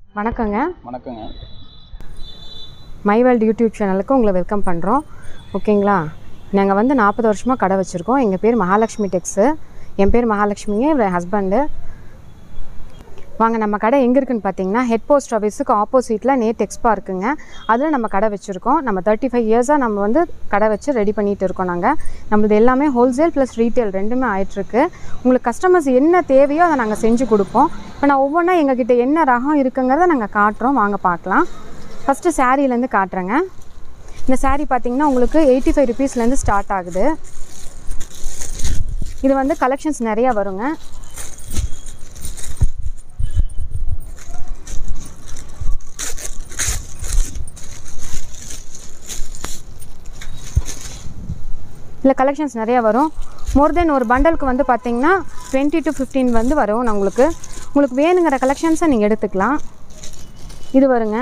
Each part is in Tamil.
வணக்கங்க வணக்கங்க மை வேர்ல்டு யூடியூப் சேனலுக்கு உங்களை வெல்கம் பண்ணுறோம் ஓகேங்களா நாங்கள் வந்து நாற்பது வருஷமாக கடை வச்சுருக்கோம் எங்கள் பேர் மகாலட்சுமி டெக்ஸு என் பேர் மகாலட்சுமிங்க என் ஹஸ்பண்டு வாங்க நம்ம கடை எங்கே இருக்குன்னு பார்த்தீங்கன்னா ஹெட் போஸ்ட் ஆஃபீஸுக்கு ஆப்போசிட்டில் நே டெக்ஸ்பா இருக்குங்க அதில் நம்ம கடை வச்சுருக்கோம் நம்ம தேர்ட்டி ஃபைவ் இயர்ஸாக நம்ம வந்து கடை வச்சு ரெடி பண்ணிகிட்டு இருக்கோம் நாங்கள் நம்மளது எல்லாமே ஹோல்சேல் ப்ளஸ் ரீட்டைல் ரெண்டுமே ஆயிட்டுருக்கு உங்களுக்கு கஸ்டமர்ஸ் என்ன தேவையோ அதை நாங்கள் செஞ்சு கொடுப்போம் இப்போ நான் ஒவ்வொன்றா எங்ககிட்ட என்ன ரகம் இருக்குங்கிறத நாங்கள் காட்டுறோம் வாங்க பார்க்கலாம் ஃபஸ்ட்டு சாரீலேருந்து காட்டுறேங்க இந்த saree பார்த்தீங்கன்னா உங்களுக்கு எயிட்டி ஃபைவ் ருபீஸ்லேருந்து ஸ்டார்ட் ஆகுது இது வந்து கலெக்ஷன்ஸ் நிறையா வருங்க இதில் கலெக்ஷன்ஸ் நிறையா வரும் மோர் தென் ஒரு பண்டலுக்கு வந்து பார்த்தீங்கன்னா டுவெண்ட்டி டு ஃபிஃப்டீன் வந்து வரும் நான் உங்களுக்கு உங்களுக்கு வேணுங்கிற கலெக்ஷன்ஸை நீங்கள் எடுத்துக்கலாம் இது வருங்க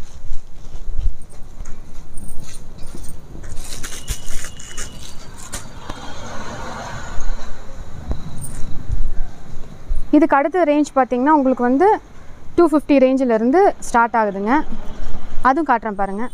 இதுக்கு அடுத்த ரேஞ்ச் பார்த்தீங்கன்னா உங்களுக்கு வந்து டூ ஃபிஃப்டி ரேஞ்சிலேருந்து ஸ்டார்ட் ஆகுதுங்க அதுவும் காட்டுறேன் பாருங்கள்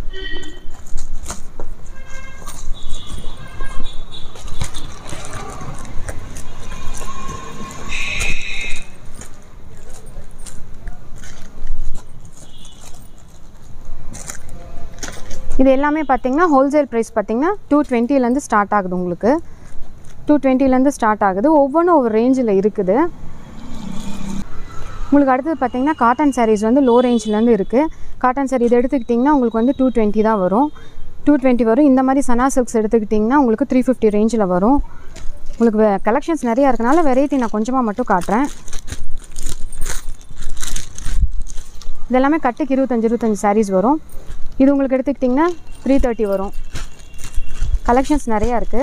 இது எல்லாமே பார்த்தீங்கன்னா ஹோல்சேல் ப்ரைஸ் பார்த்தீங்கன்னா டூ டுவெண்ட்டிலேருந்து ஸ்டார்ட் ஆகுது உங்களுக்கு டூ டுவெண்ட்டிலேருந்து ஸ்டார்ட் ஆகுது ஒவ்வொன்றும் ஒவ்வொரு ரேஞ்சில் இருக்குது உங்களுக்கு அடுத்தது பார்த்தீங்கன்னா காட்டன் sarees வந்து லோ ரேஞ்சிலேருந்து இருக்குது காட்டன் saree இது எடுத்துக்கிட்டிங்கன்னா உங்களுக்கு வந்து டூ டுவெண்ட்டி தான் வரும் டூ டுவெண்ட்டி வரும் இந்த மாதிரி சனா சில்க்ஸ் எடுத்துக்கிட்டிங்கன்னா உங்களுக்கு த்ரீ ஃபிஃப்டி ரேஞ்சில் வரும் உங்களுக்கு கலெக்ஷன்ஸ் நிறையா இருக்கனால வெரைட்டி நான் கொஞ்சமாக மட்டும் காட்டுறேன் இதெல்லாமே கட்டுக்கு இருபத்தஞ்சி இருபத்தஞ்சி sarees வரும் இது உங்களுக்கு எடுத்துக்கிட்டிங்கன்னா த்ரீ தேர்ட்டி வரும் கலெக்ஷன்ஸ் நிறையா இருக்குது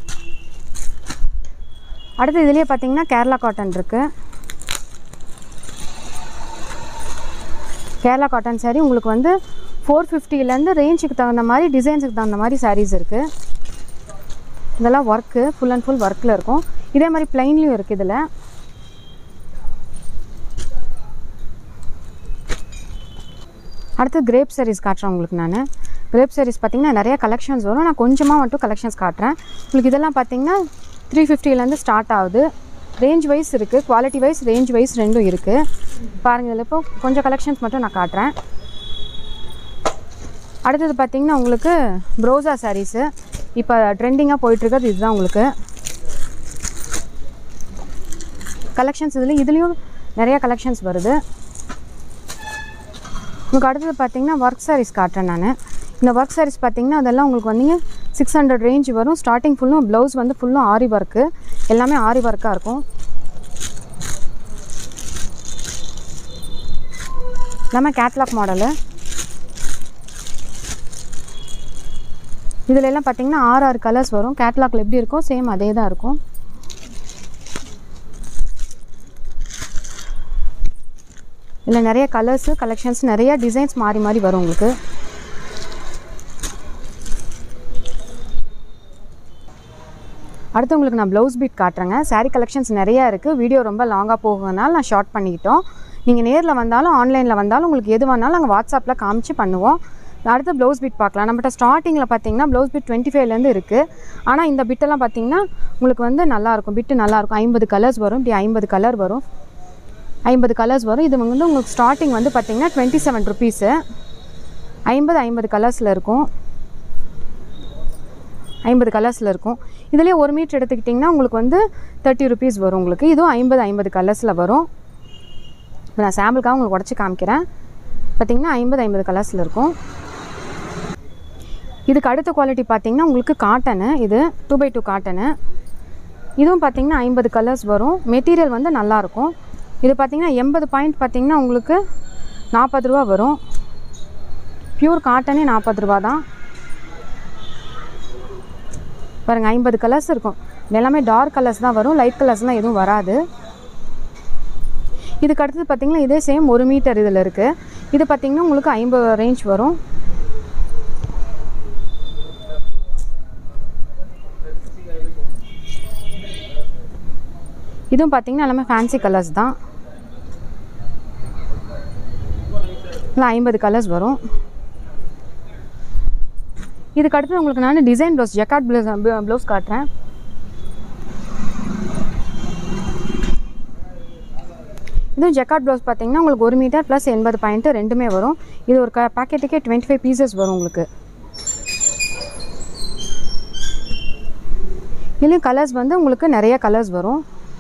அடுத்து இதுலேயே பார்த்தீங்கன்னா கேரளா காட்டன் இருக்குது கேரளா காட்டன் saree உங்களுக்கு வந்து ஃபோர் ஃபிஃப்டிலேருந்து ரேஞ்சுக்கு தகுந்த மாதிரி டிசைன்ஸுக்கு தகுந்த மாதிரி sarees இருக்குது இதெல்லாம் ஒர்க்கு ஃபுல் அண்ட் ஃபுல் ஒர்க்கில் இருக்கும் இதே மாதிரி ப்ளைன்லேயும் இருக்குது இதில் அடுத்து கிரேப் sarees காட்டுறேன் உங்களுக்கு நான் கிரேப் sarees பார்த்தீங்கன்னா நிறைய கலெக்ஷன்ஸ் வரும் நான் கொஞ்சமாக மட்டும் கலெக்ஷன்ஸ் காட்டுறேன் உங்களுக்கு இதெல்லாம் பார்த்தீங்கன்னா த்ரீ ஃபிஃப்டிலேருந்து ஸ்டார்ட் ஆகுது ரேஞ்ச் வைஸ் இருக்குது குவாலிட்டி வைஸ் ரேஞ்ச் வைஸ் ரெண்டும் இருக்குது பாருங்கள் இதில் இப்போ கொஞ்சம் கலெக்ஷன்ஸ் மட்டும் நான் காட்டுறேன் அடுத்தது பார்த்தீங்கன்னா உங்களுக்கு ப்ரோசா சாரீஸு இப்போ ட்ரெண்டிங்காக போயிட்டுருக்கிறது இதுதான் உங்களுக்கு கலெக்ஷன்ஸ் இதில் இதுலேயும் நிறைய கலெக்ஷன்ஸ் வருது உங்களுக்கு அடுத்தது பார்த்தீங்கன்னா ஒர்க் sarees காட்டுறேன் நான் இந்த ஒர்க் sarees பார்த்தீங்கன்னா அதெல்லாம் உங்களுக்கு வந்து சிக்ஸ் ஹண்ட்ரட் ரேஞ்ச் வரும் ஸ்டார்டிங் ஃபுல்லும் ப்ளவுஸ் வந்து ஃபுல்லும் ஆரி ஒர்க்கு எல்லாமே ஆரி ஒர்க்காக இருக்கும் எல்லாமே கேட்லாக் மாடலு இதில் எல்லாம் பார்த்தீங்கன்னா ஆறு ஆறு கலர்ஸ் வரும் கேட்லாக்ல எப்படி இருக்கோ சேம் அதே தான் இருக்கும் இதில் நிறைய கலர்ஸு கலெக்ஷன்ஸ் நிறைய டிசைன்ஸ் மாறி மாறி வரும் உங்களுக்கு அடுத்து உங்களுக்கு நான் ப்ளவுஸ் பீட் காட்டுறேங்க saree கலெக்ஷன்ஸ் நிறையா இருக்குது வீடியோ ரொம்ப லாங்காக போகிறதுனால நான் ஷார்ட் பண்ணிக்கிட்டோம் நீங்கள் நேரில் வந்தாலும் ஆன்லைனில் வந்தாலும் உங்களுக்கு எது வேணாலும் நாங்கள் வாட்ஸ்அப்பில் காமிச்சு பண்ணுவோம் அடுத்து ப்ளவுஸ் பீட் பார்க்கலாம் நம்மகிட்ட ஸ்டார்டிங்கில் பார்த்தீங்கன்னா ப்ளவுஸ் பீட் டுவெண்ட்டி ஃபைவ்லேருந்து இருக்குது ஆனால் இந்த பிட்டெல்லாம் பார்த்தீங்கன்னா உங்களுக்கு வந்து நல்லாயிருக்கும் பிட்டு நல்லாயிருக்கும் ஐம்பது கலர்ஸ் வரும் இப்படி ஐம்பது கலர் வரும் ஐம்பது கலர்ஸ் வரும் இது வந்து உங்களுக்கு ஸ்டார்டிங் வந்து பார்த்தீங்கன்னா டுவெண்ட்டி செவன் ருபீஸு ஐம்பது ஐம்பது கலர்ஸில் இருக்கும் ஐம்பது கலர்ஸில் இருக்கும் இதுலேயே ஒரு மீட்டர் எடுத்துக்கிட்டிங்கன்னா உங்களுக்கு வந்து தேர்ட்டி ருபீஸ் வரும் உங்களுக்கு இதுவும் ஐம்பது ஐம்பது கலர்ஸில் வரும் இப்போ நான் சாம்பிளுக்காக உங்களுக்கு உடச்சி காமிக்கிறேன் பார்த்தீங்கன்னா ஐம்பது ஐம்பது கலர்ஸில் இருக்கும் இதுக்கு அடுத்த குவாலிட்டி பார்த்தீங்கன்னா உங்களுக்கு காட்டனு இது டூ பை டூ காட்டனு இதுவும் பார்த்தீங்கன்னா ஐம்பது கலர்ஸ் வரும் மெட்டீரியல் வந்து நல்லாயிருக்கும் இது பார்த்தீங்கன்னா எண்பது பாயிண்ட் பார்த்தீங்கன்னா உங்களுக்கு நாற்பது ரூபா வரும் பியூர் காட்டனே நாற்பது ரூபா தான் பாருங்கள் ஐம்பது கலர்ஸ் இருக்கும் இது எல்லாமே டார்க் கலர்ஸ் தான் வரும் லைட் கலர்ஸ்லாம் எதுவும் வராது இதுக்கு அடுத்தது பார்த்தீங்கன்னா இதே சேம் ஒரு மீட்டர் இதில் இருக்குது இது பார்த்தீங்கன்னா உங்களுக்கு ஐம்பது ரேஞ்ச் வரும் இதுவும் பார்த்தீங்கன்னா எல்லாமே ஃபேன்சி கலர்ஸ் தான் இல்லை ஐம்பது கலர்ஸ் வரும் இதுக்கு அடுத்து உங்களுக்கு நான் design blouse jacquard blouse blouse காட்டுறேன் இதுவும் ஜக்காட் ப்ளவுஸ் பார்த்தீங்கன்னா உங்களுக்கு ஒரு மீட்டர் ப்ளஸ் எண்பது பாயிண்ட்டு ரெண்டுமே வரும் இது ஒரு க பேக்கெட்டுக்கே டுவெண்ட்டி ஃபைவ் பீசஸ் வரும் உங்களுக்கு இதுலேயும் கலர்ஸ் வந்து உங்களுக்கு நிறைய கலர்ஸ் வரும்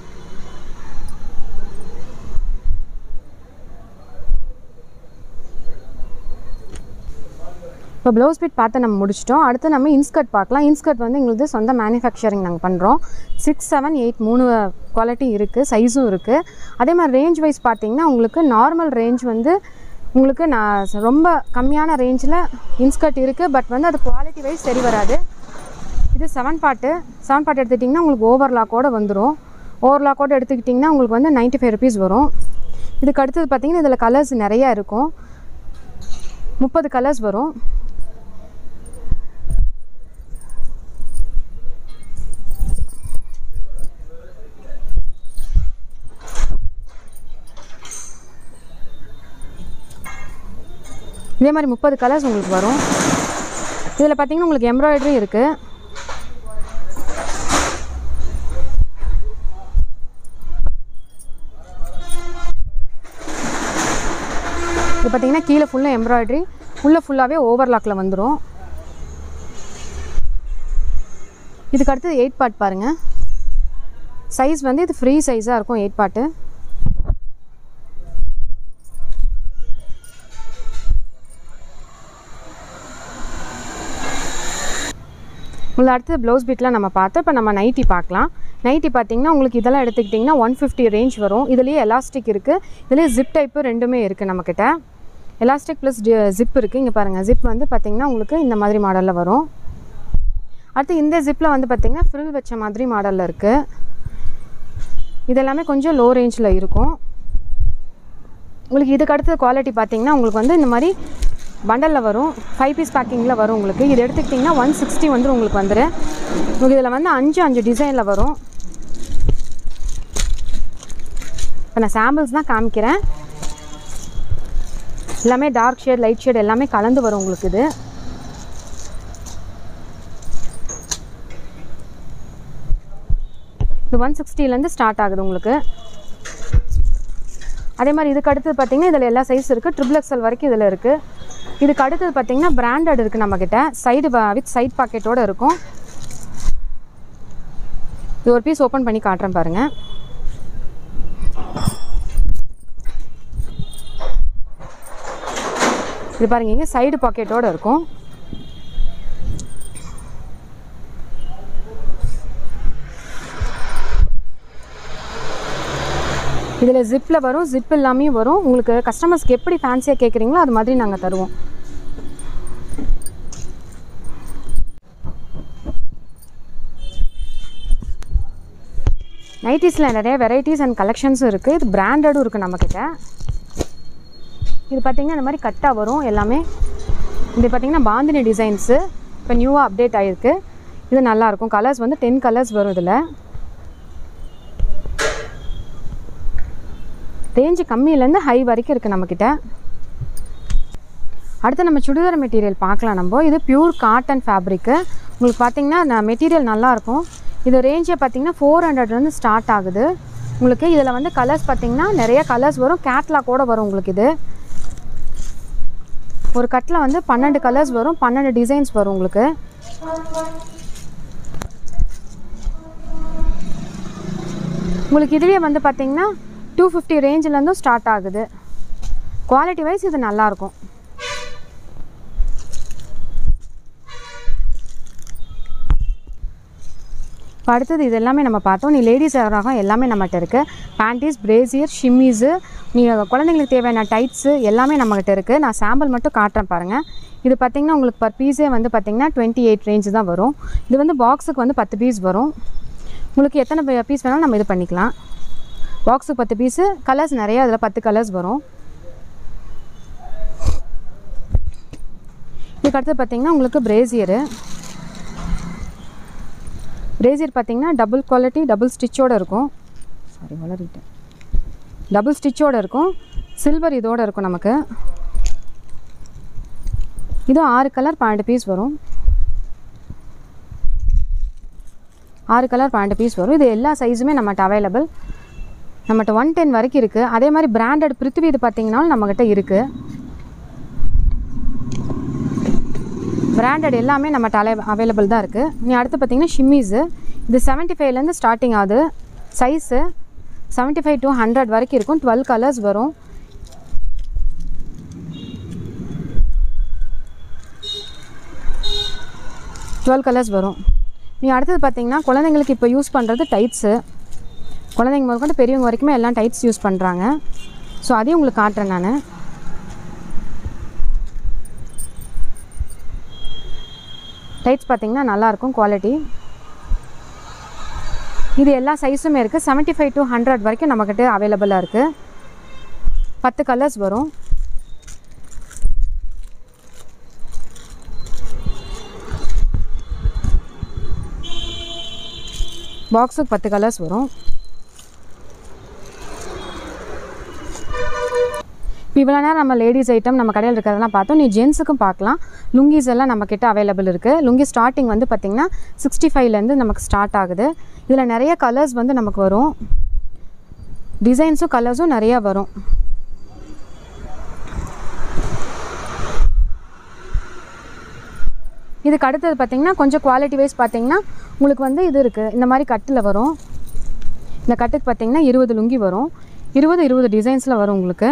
இப்போ ப்ளவுஸ் பீட் பார்த்து நம்ம முடிச்சிட்டோம் அடுத்து நம்ம இன்ஸ்கர்ட் பார்க்கலாம் இன்ஸ்கர்ட் வந்து எங்களுக்கு சொந்த மேனுஃபேக்சரிங் நாங்கள் பண்ணுறோம் சிக்ஸ் செவன் எயிட் மூணு குவாலிட்டி இருக்குது சைஸும் இருக்குது அதே மாதிரி ரேஞ்ச் வைஸ் பார்த்தீங்கன்னா உங்களுக்கு நார்மல் ரேஞ்ச் வந்து உங்களுக்கு நான் ரொம்ப கம்மியான ரேஞ்சில் இன்ஸ்கர்ட் இருக்குது பட் வந்து அது குவாலிட்டி வைஸ் சரி வராது இது செவன் பாட்டு செவன் பாட்டு எடுத்துட்டிங்கன்னா உங்களுக்கு ஓவர்லாக்கோடு வந்துடும் ஓவர்லாக்கோடு எடுத்துக்கிட்டிங்கன்னா உங்களுக்கு வந்து நைன்ட்டி ஃபைவ் ருபீஸ் வரும் இதுக்கு அடுத்தது பார்த்தீங்கன்னா இதில் கலர்ஸ் நிறையா இருக்கும் முப்பது கலர்ஸ் வரும் இதே மாதிரி முப்பது கலர்ஸ் உங்களுக்கு வரும் இதில் பார்த்தீங்கன்னா உங்களுக்கு எம்ப்ராய்டரி இருக்குது இது பார்த்தீங்கன்னா கீழே ஃபுல்லாக எம்ப்ராய்டரி உள்ளே ஃபுல்லாகவே ஓவர்லாக்கில் வந்துடும் இதுக்கு அடுத்தது எயிட் பார்ட் பாருங்கள் சைஸ் வந்து இது ஃப்ரீ சைஸாக இருக்கும் எயிட் பார்ட்டு உள்ள அடுத்து ப்ளவுஸ் பீட்லாம் நம்ம பார்த்தோம் இப்போ நம்ம நைட்டி பார்க்கலாம் நைட்டி பார்த்தீங்கன்னா உங்களுக்கு இதெல்லாம் எடுத்துக்கிட்டிங்கன்னா ஒன் ஃபிஃப்டி ரேஞ்ச் வரும் இதுலேயே எலாஸ்டிக் இருக்குது இதுலேயே ஜிப் டைப்பு ரெண்டுமே இருக்குது நம்மக்கிட்ட எலாஸ்டிக் ப்ளஸ் ஜிப் இருக்குது இங்கே பாருங்கள் ஜிப் வந்து பார்த்திங்கன்னா உங்களுக்கு இந்த மாதிரி மாடலில் வரும் அடுத்து இந்த ஜிப்பில் வந்து பார்த்திங்கன்னா ஃப்ரில் வச்ச மாதிரி மாடலில் இருக்குது இதெல்லாமே கொஞ்சம் லோ ரேஞ்சில் இருக்கும் உங்களுக்கு இதுக்கு அடுத்த குவாலிட்டி பார்த்தீங்கன்னா உங்களுக்கு வந்து இந்த மாதிரி பண்டலில் வரும் ஃபைவ் பீஸ் பேக்கிங்கில் வரும் உங்களுக்கு இது எடுத்துக்கிட்டிங்கன்னா ஒன் சிக்ஸ்டி வந்து உங்களுக்கு வந்துடும் உங்களுக்கு இதில் வந்து அஞ்சு அஞ்சு டிசைனில் வரும் இப்போ நான் சாம்பிள்ஸ் தான் காமிக்கிறேன் எல்லாமே டார்க் ஷேட் லைட் ஷேட் எல்லாமே கலந்து வரும் உங்களுக்கு இது இது ஒன் சிக்ஸ்டிலேருந்து ஸ்டார்ட் ஆகுது உங்களுக்கு அதே மாதிரி இதுக்கு அடுத்தது பார்த்தீங்கன்னா இதில் எல்லா சைஸ் இருக்குது ட்ரிபிள் எக்ஸல் வரைக்கும் இதில் இருக்குது இதுக்கு அடுத்தது பார்த்தீங்கன்னா பிராண்டட் இருக்குது நம்மக்கிட்ட சைடு வித் சைட் பாக்கெட்டோடு இருக்கும் இது ஒரு பீஸ் ஓப்பன் பண்ணி காட்டுறேன் பாருங்கள் இது பாருங்க இங்கே சைடு பாக்கெட்டோடு இருக்கும் இதில் ஜிப்பில் வரும் ஜிப் எல்லாமே வரும் உங்களுக்கு கஸ்டமர்ஸ்க்கு எப்படி ஃபேன்சியாக கேட்குறீங்களோ அது மாதிரி நாங்கள் தருவோம் நைட்டிஸில் நிறைய வெரைட்டிஸ் அண்ட் கலெக்ஷன்ஸும் இருக்குது இது பிராண்டடும் இருக்குது நம்மக்கிட்ட இது பார்த்திங்கன்னா இந்த மாதிரி கட்டாக வரும் எல்லாமே இது பார்த்திங்கன்னா பாந்தினி டிசைன்ஸு இப்போ நியூவாக அப்டேட் ஆகிருக்கு இது நல்லாயிருக்கும் கலர்ஸ் வந்து டென் கலர்ஸ் வரும் இதில் ரேஞ்சு கம்மியிலேருந்து ஹை வரைக்கும் இருக்குது நம்மக்கிட்ட அடுத்து நம்ம சுடிதார் மெட்டீரியல் பார்க்கலாம் நம்ம இது பியூர் காட்டன் ஃபேப்ரிக்கு உங்களுக்கு பார்த்தீங்கன்னா மெட்டீரியல் நல்லாயிருக்கும் இது ரேஞ்சே பார்த்தீங்கன்னா ஃபோர் ஹண்ட்ரட்லேருந்து ஸ்டார்ட் ஆகுது உங்களுக்கு இதில் வந்து கலர்ஸ் பார்த்தீங்கன்னா நிறைய கலர்ஸ் வரும் கேட்லாக்கோட வரும் உங்களுக்கு இது ஒரு கட்டில் வந்து பன்னெண்டு கலர்ஸ் வரும் பன்னெண்டு டிசைன்ஸ் வரும் உங்களுக்கு உங்களுக்கு இதுலேயே வந்து பார்த்தீங்கன்னா டூ ஃபிஃப்டி ரேஞ்சிலேருந்தும் ஸ்டார்ட் ஆகுது குவாலிட்டி வைஸ் இது நல்லாயிருக்கும் இப்போ அடுத்தது இது எல்லாமே நம்ம பார்த்தோம் நீ லேடிஸ் ரகம் எல்லாமே நம்மகிட்ட இருக்குது பேண்டீஸ் பிரேசியர் ஷிம்மிஸு நீங்கள் குழந்தைங்களுக்கு தேவையான டைட்ஸு எல்லாமே நம்மகிட்ட இருக்குது நான் சாம்பிள் மட்டும் காட்டுறேன் பாருங்கள் இது பார்த்திங்கன்னா உங்களுக்கு பர் பீஸே வந்து பார்த்திங்கன்னா டுவெண்ட்டி எயிட் ரேஞ்சு தான் வரும் இது வந்து பாக்ஸுக்கு வந்து பத்து பீஸ் வரும் உங்களுக்கு எத்தனை பீஸ் வேணாலும் நம்ம இது பண்ணிக்கலாம் பாக்ஸுக்கு பத்து பீஸு கலர்ஸ் நிறைய அதில் பத்து கலர்ஸ் வரும் இதுக்கு அடுத்து பார்த்திங்கன்னா உங்களுக்கு பிரேசியரு பிரேசியர் பார்த்தீங்கன்னா டபுள் குவாலிட்டி டபுள் ஸ்டிச்சோடு இருக்கும் சாரி வளரிட்டேன் டபுள் ஸ்டிச்சோடு இருக்கும் சில்வர் இதோடு இருக்கும் நமக்கு இதுவும் ஆறு கலர் பன்னெண்டு பீஸ் வரும் ஆறு கலர் பன்னெண்டு பீஸ் வரும் இது எல்லா சைஸுமே நம்மகிட்ட அவைலபிள் நம்மகிட்ட ஒன் டென் வரைக்கும் இருக்குது அதே மாதிரி பிராண்டட் பிருத்திவி இது பார்த்தீங்கன்னாலும் நம்மக்கிட்ட இருக்குது பிராண்டட் எல்லாமே நம்மகிட்ட அலை அவைலபிள் தான் இருக்குது நீ அடுத்து பார்த்தீங்கன்னா ஷிம்மிஸு இது செவன்ட்டி ஃபைவ்லேருந்து ஸ்டார்டிங் ஆகுது size seventy five to hundred வரைக்கும் இருக்கும் டுவெல் கலர்ஸ் வரும் டுவெல் கலர்ஸ் வரும் நீ அடுத்தது பார்த்தீங்கன்னா குழந்தைங்களுக்கு இப்போ யூஸ் பண்ணுறது டைட்ஸு குழந்தைங்க முதற்கொண்டு பெரியவங்க வரைக்குமே எல்லாம் டைட்ஸ் யூஸ் பண்ணுறாங்க ஸோ அதையும் உங்களுக்கு காட்டுறேன் நான் டைட்ஸ் பார்த்தீங்கன்னா நல்லாயிருக்கும் குவாலிட்டி இது எல்லா சைஸுமே இருக்குது செவன்ட்டி ஃபைவ் டு ஹண்ட்ரட் வரைக்கும் நம்மக்கிட்ட அவைலபிளாக இருக்குது பத்து கலர்ஸ் வரும் பாக்ஸுக்கு பத்து கலர்ஸ் வரும் இப்போ இவ்வளோ நேரம் நம்ம லேடிஸ் ஐட்டம் நம்ம கடையில் இருக்கிறதெல்லாம் பார்த்தோம் நீ ஜென்ஸுக்கும் பார்க்கலாம் லுங்கீஸ் எல்லாம் நம்ம கிட்ட அவைலபிள் இருக்குது லுங்கி ஸ்டார்டிங் வந்து பார்த்திங்கன்னா சிக்ஸ்டி ஃபைவ்லேருந்து நமக்கு ஸ்டார்ட் ஆகுது இதில் நிறைய கலர்ஸ் வந்து நமக்கு வரும் டிசைன்ஸும் கலர்ஸும் நிறையா வரும் இதுக்கு அடுத்தது பார்த்திங்கன்னா கொஞ்சம் குவாலிட்டி வைஸ் பார்த்திங்கன்னா உங்களுக்கு வந்து இது இருக்குது இந்த மாதிரி கட்டில் வரும் இந்த கட்டுக்கு பார்த்திங்கன்னா இருபது லுங்கி வரும் இருபது இருபது டிசைன்ஸில் வரும் உங்களுக்கு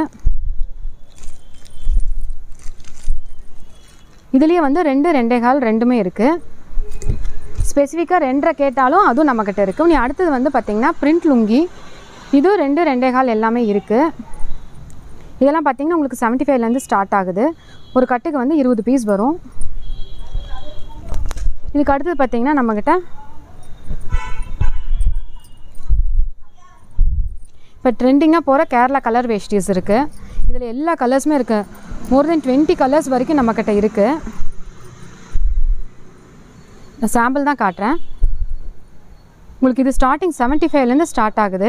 இதுலேயே வந்து ரெண்டு ரெண்டே கால் ரெண்டுமே இருக்குது ஸ்பெசிஃபிக்காக ரெண்டரை கேட்டாலும் அதுவும் நம்மக்கிட்ட இருக்குது நீ அடுத்தது வந்து பார்த்திங்கன்னா பிரிண்ட் லுங்கி இதுவும் ரெண்டு ரெண்டே கால் எல்லாமே இருக்குது இதெல்லாம் பார்த்திங்கன்னா உங்களுக்கு செவன்ட்டி ஃபைவ்லேருந்து ஸ்டார்ட் ஆகுது ஒரு கட்டுக்கு வந்து இருபது பீஸ் வரும் இதுக்கு அடுத்தது பார்த்திங்கன்னா நம்மக்கிட்ட இப்போ ட்ரெண்டிங்காக போகிற கேரளா கலர் வேஷ்டிஸ் இருக்குது இதில் எல்லா கலர்ஸுமே இருக்குது மோர் தென் டுவெண்ட்டி கலர்ஸ் வரைக்கும் நம்மக்கிட்ட இருக்குது நான் சாம்பிள் தான் காட்டுறேன் உங்களுக்கு இது ஸ்டார்டிங் செவன்ட்டி ஃபைவ்லேருந்து ஸ்டார்ட் ஆகுது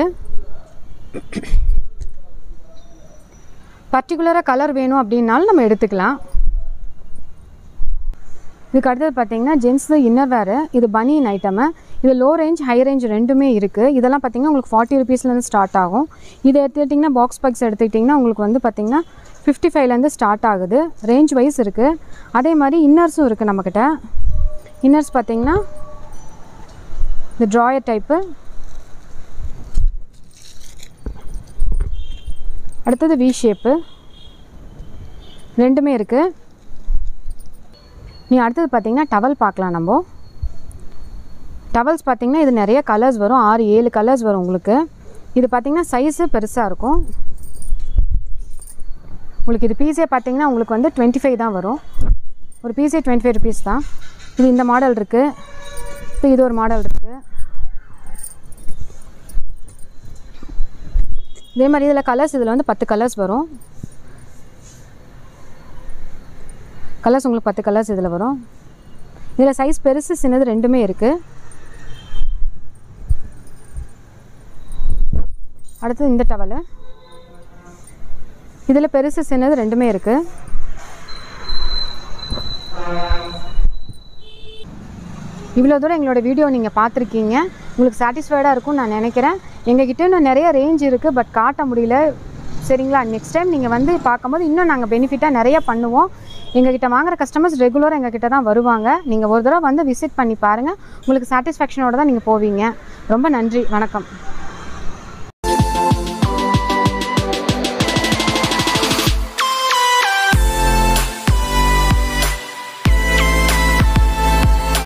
பர்டிகுலராக கலர் வேணும் அப்படின்னாலும் நம்ம எடுத்துக்கலாம் இதுக்கு அடுத்தது பார்த்தீங்கன்னா ஜென்ஸ் இன்னர் வேறு இது பனியன் ஐட்டமு இது லோ ரேஞ்ச் ஹை ரேஞ்ச் ரெண்டுமே இருக்குது இதெல்லாம் பார்த்தீங்கன்னா உங்களுக்கு ஃபார்ட்டி ருபீஸ்லேருந்து ஸ்டார்ட் ஆகும் இதை எடுத்துக்கிட்டிங்கன்னா பாக்ஸ் பாக்ஸ் எடுத்துக்கிட்டிங்கன்னா உங்களுக்கு வந்து பார்த்திங்கன்னா ஃபிஃப்டி ஃபைவ்லேருந்து ஸ்டார்ட் ஆகுது ரேஞ்ச் வைஸ் இருக்குது அதே மாதிரி இன்னர்ஸும் இருக்குது நம்மக்கிட்ட இன்னர்ஸ் பார்த்தீங்கன்னா இந்த ட்ராயர் டைப்பு அடுத்தது வி ஷேப்பு ரெண்டுமே இருக்குது நீ அடுத்தது பார்த்தீங்கன்னா டவல் பார்க்கலாம் நம்ம டவல்ஸ் பார்த்தீங்கன்னா இது நிறைய கலர்ஸ் வரும் ஆறு ஏழு கலர்ஸ் வரும் உங்களுக்கு இது பார்த்தீங்கன்னா சைஸு பெருசாக இருக்கும் உங்களுக்கு இது பீஸே பார்த்தீங்கன்னா உங்களுக்கு வந்து டுவெண்ட்டி ஃபைவ் தான் வரும் ஒரு பீஸே டுவெண்ட்டி ஃபைவ் ருபீஸ் தான் இது இந்த மாடல் இருக்குது இப்போ இது ஒரு மாடல் இருக்குது இதே மாதிரி இதில் கலர்ஸ் இதில் வந்து பத்து கலர்ஸ் வரும் கலர்ஸ் உங்களுக்கு பத்து கலர்ஸ் இதில் வரும் இதில் சைஸ் பெருசு சின்னது ரெண்டுமே இருக்குது அடுத்தது இந்த டவலு இதில் பெருசு சின்னது ரெண்டுமே இருக்குது இவ்வளோ தூரம் எங்களோட வீடியோ நீங்கள் பார்த்துருக்கீங்க உங்களுக்கு சாட்டிஸ்ஃபைடாக இருக்கும்னு நான் நினைக்கிறேன் எங்ககிட்ட இன்னும் நிறைய ரேஞ்ச் இருக்குது பட் காட்ட முடியல சரிங்களா நெக்ஸ்ட் டைம் நீங்கள் வந்து பார்க்கும்போது இன்னும் நாங்கள் பெனிஃபிட்டாக நிறைய பண்ணுவோம் எங்ககிட்ட வாங்குற கஸ்டமர்ஸ் ரெகுலராக எங்ககிட்ட தான் வருவாங்க நீங்கள் ஒரு தடவை வந்து விசிட் பண்ணி பாருங்கள் உங்களுக்கு சாட்டிஸ்ஃபேக்ஷனோட தான் நீங்கள் போவீங்க ரொம்ப நன்றி வணக்கம்